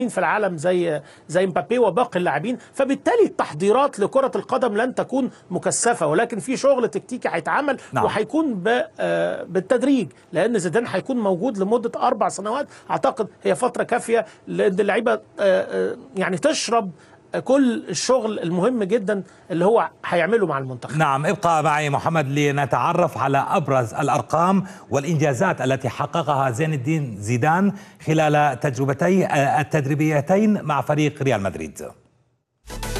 في العالم زي زي مبابي وباقي اللاعبين فبالتالي التحضيرات لكرة القدم لن تكون مكثفة ولكن في شغل تكتيكي هيتعمل نعم. وهيكون ب- آه، بالتدريج لأن زيدان هيكون موجود لمدة أربع سنوات أعتقد هي فترة كافية لأن اللعيبة آه، آه، يعني تشرب كل الشغل المهم جدا اللي هو هيعمله مع المنتخب نعم ابقى معي محمد لنتعرف على ابرز الارقام والانجازات التي حققها زين الدين زيدان خلال تجربتي التدريبيتين مع فريق ريال مدريد